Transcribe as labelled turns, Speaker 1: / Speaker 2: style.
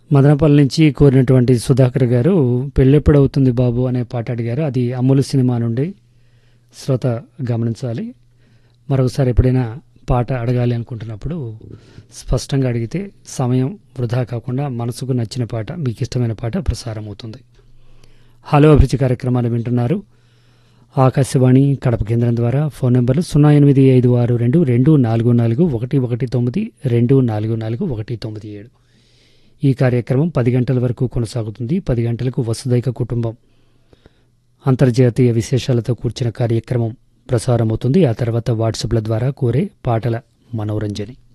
Speaker 1: మదనపల్లి నుంచి కోరినటువంటి సుధాకర్ గారు పెళ్ళెప్పుడు అవుతుంది బాబు అనే పాట అడిగారు అది అమ్ములు సినిమా నుండి శ్రోత గమనించాలి మరొకసారి ఎప్పుడైనా పాట అడగాలి అనుకుంటున్నప్పుడు స్పష్టంగా అడిగితే సమయం వృధా కాకుండా మనసుకు నచ్చిన పాట మీకు ఇష్టమైన పాట ప్రసారం అవుతుంది హలో అభిరుచి కార్యక్రమాలు వింటున్నారు ఆకాశవాణి కడప కేంద్రం ద్వారా ఫోన్ నెంబర్లు సున్నా ఎనిమిది ఐదు ఆరు రెండు రెండు నాలుగు నాలుగు ఒకటి ఒకటి తొమ్మిది రెండు నాలుగు నాలుగు ఒకటి తొమ్మిది ఏడు ఈ కార్యక్రమం పది గంటల వరకు కొనసాగుతుంది పది గంటలకు వసుదైక కుటుంబం అంతర్జాతీయ విశేషాలతో కూర్చిన కార్యక్రమం ప్రసారమవుతుంది ఆ తర్వాత వాట్సాప్ల ద్వారా కోరే పాటల మనోరంజని